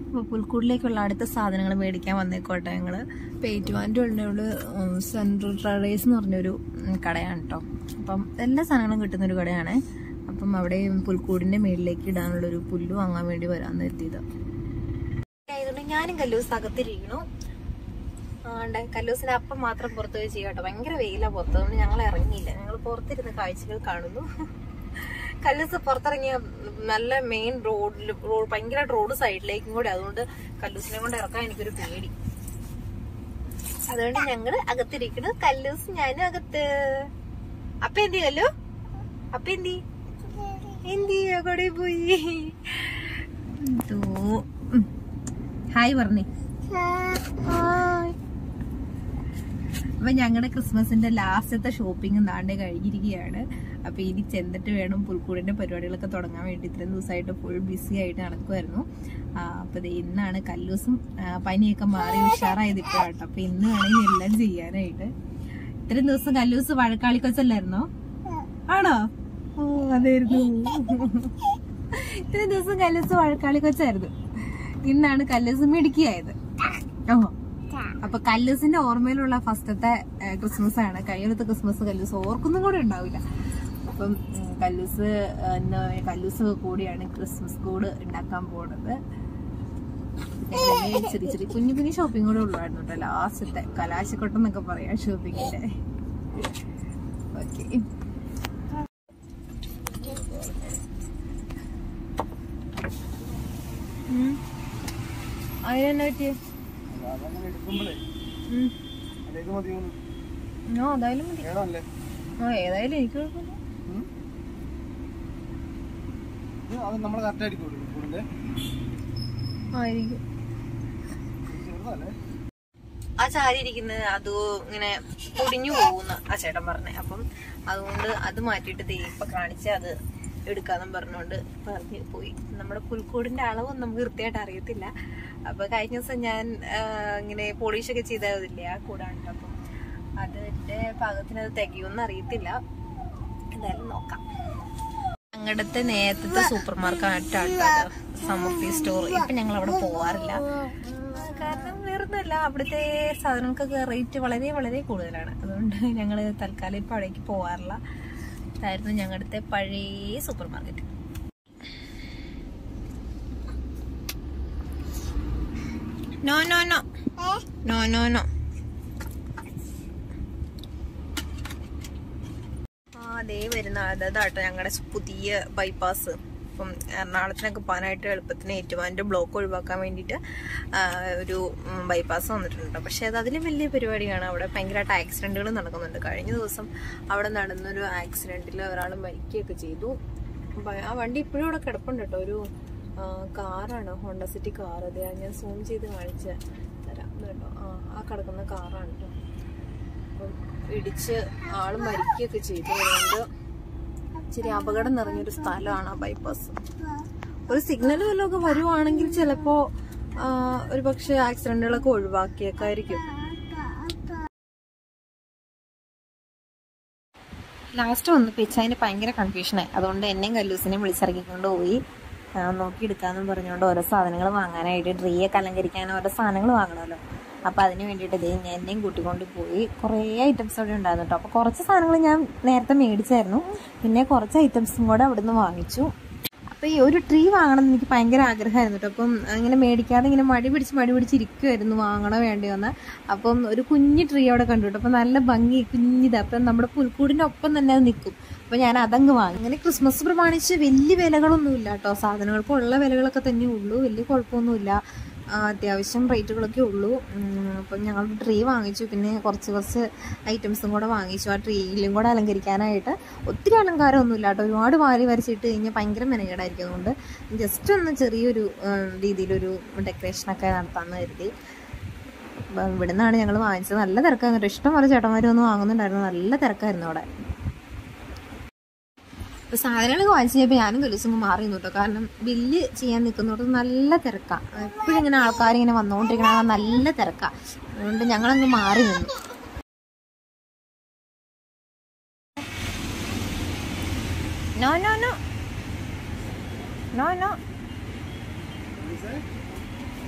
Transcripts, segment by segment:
അപ്പോൾ പുൽക്കൂടിലേക്കുള്ള അടുത്ത സാധനങ്ങൾ മേടിക്കാൻ വന്നേക്കോട്ടെ ഞങ്ങൾ പേറ്റുവാൻ്റെ ഉള്ളിലുള്ള സെൻട്രൽ ട്രഡേഴ്സ് എന്ന് പറഞ്ഞൊരു ഉം, കടയാണ് കേട്ടോ അപ്പം എല്ലാ സാധനങ്ങളും കിട്ടുന്ന ഒരു കടയാണ് അപ്പം അവിടെ പുൽക്കൂടിന്റെ മേളിലേക്ക് ഇടാനുള്ളൊരു പുല്ല് വാങ്ങാൻ വേണ്ടി വരാമെന്ന് എത്തിയത് ആയതുകൊണ്ട് ഞാനും കല്ലൂസ് അകത്തിരിക്കണു ആണ്ട് കല്ലൂസിന് അപ്പം മാത്രം പുറത്ത് പോയി ചെയ്യാം കേട്ടോ ഭയങ്കര വെയിലാ പുറത്ത് അതുകൊണ്ട് ഞങ്ങൾ ഇറങ്ങിയില്ല ഞങ്ങൾ പുറത്തിരുന്ന് കാഴ്ചകൾ കാണുന്നു കല്ലൂസ് പുറത്തിറങ്ങിയ നല്ല മെയിൻ റോഡിൽ റോഡ് ഭയങ്കര റോഡ് സൈഡിലേക്കും കൂടെ അതുകൊണ്ട് കല്ലൂസിനെ കൊണ്ട് ഇറക്കാൻ എനിക്കൊരു പേടി അതുകൊണ്ട് ഞങ്ങള് അകത്തിരിക്കണു കല്ലൂസ് ഞാനും അകത്ത് അപ്പ എന്തി കല്ലു അപ്പ എന്തി എന്തി അവിടെ പോയി എന്തോ ഉം. ഹായ് പറഞ്ഞേ ഹായ് അപ്പൊ ഞങ്ങളുടെ ക്രിസ്മസിന്റെ ലാസ്റ്റത്തെ ഷോപ്പിംഗ് നാണ്ടേ കഴിഞ്ഞിരിക്കുകയാണ് അപ്പൊ ഇനി ചെന്നിട്ട് വേണം പുൽക്കൂടിന്റെ പരിപാടികളൊക്കെ തുടങ്ങാൻ വേണ്ടി ഇത്രയും ദിവസമായിട്ട് ഫുൾ ബിസി ആയിട്ട് നടക്കുമായിരുന്നു ആ, അപ്പൊ ദേ ഇന്നാണ് കല്ലൂസും ആ, പനിയൊക്കെ മാറി ഉഷാറായത് ഇപ്പോഴാട്ടോ അപ്പൊ ഇന്ന് വേണം ഇനി എല്ലാം ചെയ്യാനായിട്ട് ഇത്രയും ദിവസം കല്ലൂസ് വഴക്കാളി കൊച്ചല്ലായിരുന്നോ ആണോ ഓ അതായിരുന്നു ഇത്രയും ദിവസം കല്ലൂസ് വഴക്കാളി കൊച്ചായിരുന്നു ഇന്നാണ് കല്ലൂസ് മിടുക്കിയായത് ഓ അപ്പൊ കല്ലൂസിന്റെ ഓർമ്മയിലുള്ള ഫസ്റ്റത്തെ ക്രിസ്മസ് ആണ് കഴിഞ്ഞത്തെ ക്രിസ്മസ് കല്ലൂസ് ഓർക്കൊന്നും കൂടെ ഉണ്ടാവില്ല അപ്പം ഉം, കല്ലൂസ് ആ, ഇന്ന് കല്ലൂസ് കൂടിയാണ് ക്രിസ്മസ് കൂട് ഉണ്ടാക്കാൻ പോണത് ഞങ്ങള് ചെറിയ ചെറിയ കുഞ്ഞു കുഞ്ഞു ഷോപ്പിംഗ് കൂടെ ഉള്ളായിരുന്നു കേട്ടോ ലാസ്റ്റത്തെ കലാശക്കൊട്ടം എന്നൊക്കെ പറയാം ഷോപ്പിങ്ങിന്റെ ഓക്കെ അതിനെന്നാ പറ്റിയേ അതങ്ങനെ എടുക്കുമ്പോഴേ ഉം. അതേത് മതിയോന്ന് ആ അതായാലും മതി ഏതാണല്ലേ ആ ഏതായാലും എനിക്ക് കുഴപ്പമില്ല ഉം? ഇത് അത് നമ്മൾ കറക്റ്റ് ആയിരിക്കും കൂടുതൽ ആയിരിക്കും ചെറുതല്ലേ ആ ചാരി ഇരിക്കുന്നത് അത് ഇങ്ങനെ പൊടിഞ്ഞു പോകുന്ന ആ ചേട്ടൻ പറഞ്ഞേ അപ്പം അതുകൊണ്ട് അത് മാറ്റിയിട്ട് ദേ ഇപ്പൊ കാണിച്ച് അത് എടുക്കാന്നും പറഞ്ഞുകൊണ്ട് പറഞ്ഞ് പോയി നമ്മുടെ പുൽക്കൂടിന്റെ അളവൊന്നും നമുക്ക് കൃത്യമായിട്ട് അറിയത്തില്ല അപ്പൊ കഴിഞ്ഞ ദിവസം ഞാൻ ആ, ഇങ്ങനെ പോളിഷ് ഒക്കെ ചെയ്തതില്ലേ ആ കൂടാണ് ട്ടോ. അപ്പം അതിന്റെ പാകത്തിന് അത് തികയൊന്നും അറിയത്തില്ല എന്തായാലും നോക്കാം ഞങ്ങളുടെ നേരത്തെ സൂപ്പർ മാർക്കറ്റാണ് സമൃദ്ധി സ്റ്റോർ ഇപ്പൊ ഞങ്ങൾ അവിടെ പോവാറില്ല കാരണം വേറൊന്നുമല്ല അവിടുത്തെ സാധനങ്ങൾക്കൊക്കെ റേറ്റ് വളരെ വളരെ കൂടുതലാണ് അതുകൊണ്ട് ഞങ്ങൾ തൽക്കാലം ഇപ്പൊ അവിടേക്ക് പോവാറില്ല ഇതായിരുന്നു ഞങ്ങളുടെ പഴയ supermarket no no no no no no ആ അതേ വരുന്ന അതാട്ടോ ഞങ്ങളുടെ പുതിയ ബൈപ്പാസ് ഇപ്പം എറണാകുളത്തിനൊക്കെ പോകാനായിട്ട് എളുപ്പത്തിന് ഏറ്റുമാൻ്റെ ബ്ലോക്ക് ഒഴിവാക്കാൻ വേണ്ടിയിട്ട് ആ, ഒരു ബൈപ്പാസ് വന്നിട്ടുണ്ട് പക്ഷെ അത് അതിലും വലിയ പരിപാടിയാണ് അവിടെ ഭയങ്കരമായിട്ട് ആക്സിഡന്റുകൾ നടക്കുന്നുണ്ട് കഴിഞ്ഞ ദിവസം അവിടെ നടന്നൊരു ആക്സിഡന്റിൽ ഒരാൾ മരിക്കുകയൊക്കെ ചെയ്തു ഭ- ആ വണ്ടി ഇപ്പോഴും അവിടെ കിടപ്പുണ്ട് കേട്ടോ ഒരു ആ, കാറാണ് ഹോണ്ട സിറ്റി കാർ അതെ ഞാൻ സൂം ചെയ്ത് കാണിച്ച് തരാം ഇത് കേട്ടോ ആ ആ കിടക്കുന്ന കാറാണ് കേട്ടോ അപ്പം ഇടിച്ച് ആള് മരിക്കുകയൊക്കെ ചെയ്തു അതുകൊണ്ട് ഇച്ചിരി അപകടം നിറഞ്ഞൊരു സ്ഥലമാണ് ആ ബൈപ്പാസ് ഒരു സിഗ്നൽ വല്ലതൊക്കെ വരുവാണെങ്കിൽ ചിലപ്പോ ആ, ഒരു പക്ഷെ ആക്സിഡന്റുകളൊക്കെ ഒഴിവാക്കിയേക്കായിരിക്കും ലാസ്റ്റ് വന്നപ്പോൾ ഇച്ചായന് ഭയങ്കര കൺഫ്യൂഷനായി അതുകൊണ്ട് എന്നെയും കല്ലൂസിനെയും വിളിച്ചിറക്കിക്കൊണ്ട് പോയി ആ, നോക്കിയെടുക്കാന്നും പറഞ്ഞുകൊണ്ട് ഓരോ സാധനങ്ങൾ വാങ്ങാനായിട്ട് ട്രീ ഒക്കെ അലങ്കരിക്കാൻ ഓരോ സാധനങ്ങൾ വാങ്ങണമല്ലോ അപ്പോൾ അതിന് വേണ്ടിയിട്ട് ഇതേ ഞാൻ എന്നെയും കൂട്ടിക്കൊണ്ട് പോയി കുറേ ഐറ്റംസ് അവിടെ ഉണ്ടായിരുന്നു കേട്ടോ അപ്പോൾ കുറച്ച് സാധനങ്ങൾ ഞാൻ നേരത്തെ മേടിച്ചായിരുന്നു പിന്നെ കുറച്ച് ഐറ്റംസും കൂടെ അവിടെ നിന്ന് വാങ്ങിച്ചു അപ്പോൾ ഈ ഒരു ട്രീ വാങ്ങണം എന്ന് എനിക്ക് ഭയങ്കര ആഗ്രഹമായിരുന്നു കേട്ടോ അപ്പം ഇങ്ങനെ മേടിക്കാതെ ഇങ്ങനെ മടി പിടിച്ച് മടി പിടിച്ചിരിക്കുമായിരുന്നു വാങ്ങണോ വേണ്ടയോ എന്ന് അപ്പം ഒരു കുഞ്ഞു ട്രീ അവിടെ കണ്ടു കേട്ടോ അപ്പം നല്ല ഭംഗി കുഞ്ഞിത് അപ്പം നമ്മുടെ പുൽക്കൂടിൻ്റെ ഒപ്പം തന്നെ അത് നിൽക്കും അപ്പം ഞാൻ അതങ്ങ് വാങ്ങി അങ്ങനെ ക്രിസ്മസ് പ്രമാണിച്ച് വലിയ വിലകളൊന്നുമില്ല കേട്ടോ സാധനങ്ങൾക്ക് ഉള്ള വിലകളൊക്കെ തന്നെ ഉള്ളൂ വലിയ കുഴപ്പമൊന്നുമില്ല ആ, അത്യാവശ്യം റേറ്റുകളൊക്കെ ഉള്ളൂ ഉം, അപ്പം ഞങ്ങൾ ട്രീ വാങ്ങിച്ചു പിന്നെ കുറച്ച് കുറച്ച് ഐറ്റംസും കൂടെ വാങ്ങിച്ചു ആ ട്രീയിലും കൂടെ അലങ്കരിക്കാനായിട്ട് ഒത്തിരി അലങ്കാരമൊന്നുമില്ല കേട്ടോ ഒരുപാട് വാരി വരച്ചിട്ട് കഴിഞ്ഞാൽ ഭയങ്കര മെനകേടായിരിക്കും അതുകൊണ്ട് ജസ്റ്റ് ഒന്ന് ചെറിയൊരു ഉം, രീതിയിലൊരു ഡെക്കറേഷനൊക്കെ നടത്താമെന്ന് കരുതി അപ്പം ഇവിടെ നിന്നാണ് ഞങ്ങൾ വാങ്ങിച്ചത് നല്ല തിരക്കാണ് കേട്ടോ ഇഷ്ടംപോലെ ചേട്ടന്മാരും ഒന്നും വാങ്ങുന്നുണ്ടായിരുന്നു നല്ല തിരക്കായിരുന്നു അവിടെ ഇപ്പൊ സാധനങ്ങളൊക്കെ വാങ്ങിച്ചു കഴിഞ്ഞപ്പോൾ ഞാനും ദിവസം മാറി നിന്നു കേട്ടോ കാരണം ബില്ല് ചെയ്യാൻ നിൽക്കുന്നോട്ട് നല്ല തിരക്കാ എപ്പോഴും ഇങ്ങനെ ആൾക്കാർ ഇങ്ങനെ വന്നുകൊണ്ടിരിക്കണ കാണാൻ നല്ല തിരക്കാ അതുകൊണ്ട് ഞങ്ങളങ്ങ് മാറി നിന്നു no no no no no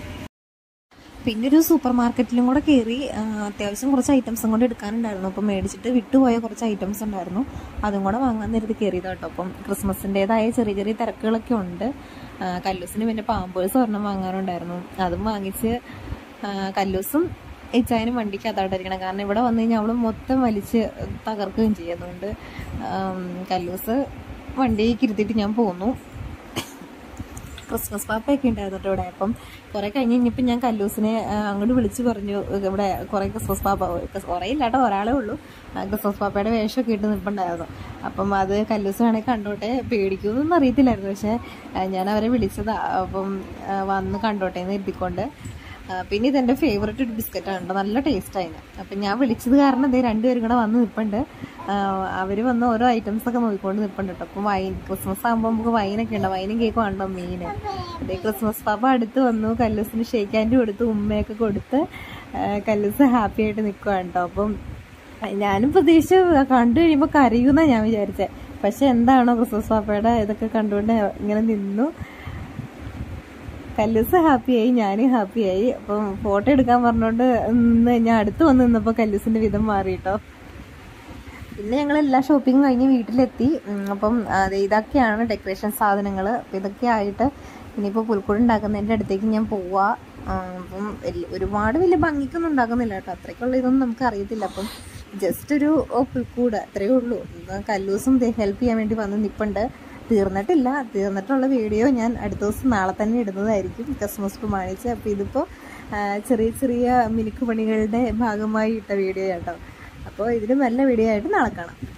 പിന്നെ ഒരു സൂപ്പർ മാർക്കറ്റിലും കൂടെ കയറി ആ, അത്യാവശ്യം കുറച്ച് ഐറ്റംസും കൂടെ എടുക്കാനുണ്ടായിരുന്നു അപ്പം മേടിച്ചിട്ട് വിട്ടുപോയ കുറച്ച് ഐറ്റംസ് ഉണ്ടായിരുന്നു അതും കൂടെ വാങ്ങാൻ നേരത്ത് കയറിയത് കേട്ടോ അപ്പം ക്രിസ്മസിൻ്റെതായ ചെറിയ ചെറിയ തിരക്കുകളൊക്കെ ഉണ്ട് ആ, കല്ലൂസിന് പിന്നെ പാമ്പേഴ്സ് ഒരെണ്ണം വാങ്ങാനുണ്ടായിരുന്നു അതും വാങ്ങിച്ച് ആ, കല്ലൂസും ഇച്ചായനും വണ്ടിക്ക് അതായിട്ടിരിക്കണം കാരണം ഇവിടെ വന്നു കഴിഞ്ഞാൽ അവള് മൊത്തം വലിച്ച് തകർക്കുകയും ചെയ്യും അതുകൊണ്ട് ആം, കല്ലൂസ് വണ്ടിക്ക് ഇരുത്തിയിട്ട് ഞാൻ പോന്നു ക്രിസ്മസ് പാപ്പയൊക്കെ ഉണ്ടായിരുന്നു കേട്ടോ ഇവിടെ അപ്പം കുറെ കഴിഞ്ഞ് കഴിഞ്ഞപ്പോൾ ഞാൻ കല്ലൂസിനെ ആ, അങ്ങോട്ട് വിളിച്ചു പറഞ്ഞു ഇവിടെ കുറെ ക്രിസ്മസ് പാപ്പ കുറേ ഇല്ലാട്ടോ ഒരാളേ ഉള്ളൂ ആ, ക്രിസ്മസ് പാപ്പയുടെ വേഷമൊക്കെ ഇട്ട് നിൽപ്പുണ്ടായിരുന്നു അപ്പം അത് കല്ലൂസ് വേണേൽ കണ്ടോട്ടെ പേടിക്കുമെന്നൊന്നും അറിയത്തില്ലായിരുന്നു പക്ഷേ ആ, ഞാൻ അവരെ വിളിച്ചതാ അപ്പം ആ, വന്ന് കണ്ടോട്ടെ എന്ന് എഴുതിക്കൊണ്ട് ആ, പിന്നെ ഇതെൻ്റെ ഫേവററ്റ് ഒരു ബിസ്ക്കറ്റാണ് കേട്ടോ നല്ല ടേസ്റ്റ് അതിന് അപ്പം ഞാൻ വിളിച്ചത് കാരണം ഇതേ രണ്ടുപേരും കൂടെ വന്ന് നിൽപ്പുണ്ട് അവർ വന്ന് ഓരോ ഐറ്റംസ് ഒക്കെ നോക്കിക്കൊണ്ട് നിൽപ്പുണ്ട് കേട്ടോ അപ്പം വൈൻ ക്രിസ്മസ് ആകുമ്പോൾ നമുക്ക് വൈനൊക്കെ ഉണ്ട് വൈനും കേക്കും ഉണ്ടോ മെയിൻ അതേ ക്രിസ്മസ് പാപ്പ അടുത്ത് വന്നു കല്ലൂസിന് ഷേക്ക് ഹാൻഡ് കൊടുത്ത് ഉമ്മയൊക്കെ കൊടുത്ത് ആ, കല്ലൂസ് ഹാപ്പി ആയിട്ട് നിൽക്കുകയാണ് കേട്ടോ അപ്പം ഞാനും പ്രതീക്ഷ കണ്ടു കഴിയുമ്പോൾ കരയൂന്നാ ഞാൻ വിചാരിച്ചത് പക്ഷെ എന്താണോ ക്രിസ്മസ് പാപ്പയുടെ ഇതൊക്കെ കണ്ടുകൊണ്ട് ഇങ്ങനെ നിന്നു കല്ലൂസ് ഹാപ്പിയായി ഞാനും ഹാപ്പിയായി അപ്പം ഫോട്ടോ എടുക്കാൻ പറഞ്ഞോണ്ട് നിന്ന് ഞാൻ അടുത്ത് വന്ന് നിന്നപ്പോൾ കല്ലൂസിന്റെ വിധം മാറി കേട്ടോ പിന്നെ ഞങ്ങൾ എല്ലാ ഷോപ്പിംഗും കഴിഞ്ഞ് വീട്ടിലെത്തി ഉം, അപ്പം അതെ ഇതൊക്കെയാണ് ഡെക്കറേഷൻ സാധനങ്ങൾ അപ്പം ഇതൊക്കെ ആയിട്ട് ഇനിയിപ്പോൾ പുൽക്കൂട് ഉണ്ടാക്കുന്നതിൻ്റെ അടുത്തേക്ക് ഞാൻ പോവാ ആ, അപ്പം വലിയ- ഒരുപാട് വലിയ ഭംഗിക്കൊന്നും ഉണ്ടാക്കുന്നില്ല കേട്ടോ അത്രയ്ക്കുള്ള ഇതൊന്നും നമുക്ക് അറിയത്തില്ല അപ്പം ജസ്റ്റ് ഒരു ഓ, പുൽക്കൂട് അത്രയേ ഉള്ളൂ ഇത് കല്ലൂസും ഹെൽപ്പ് ചെയ്യാൻ വേണ്ടി വന്ന് നിൽപ്പുണ്ട് തീർന്നിട്ടില്ല തീർന്നിട്ടുള്ള വീഡിയോ ഞാൻ അടുത്ത ദിവസം നാളെ തന്നെ ഇടുന്നതായിരിക്കും ക്രിസ്മസ് പ്രമാണിച്ച് അപ്പോൾ ഇതിപ്പോൾ ചെറിയ ചെറിയ മിനുക്ക് പണികളുടെ ഭാഗമായി ഇട്ട വീഡിയോ കേട്ടോ അപ്പോൾ ഇതിന് നല്ല വീഡിയോ ആയിട്ട് നാളെ കാണാം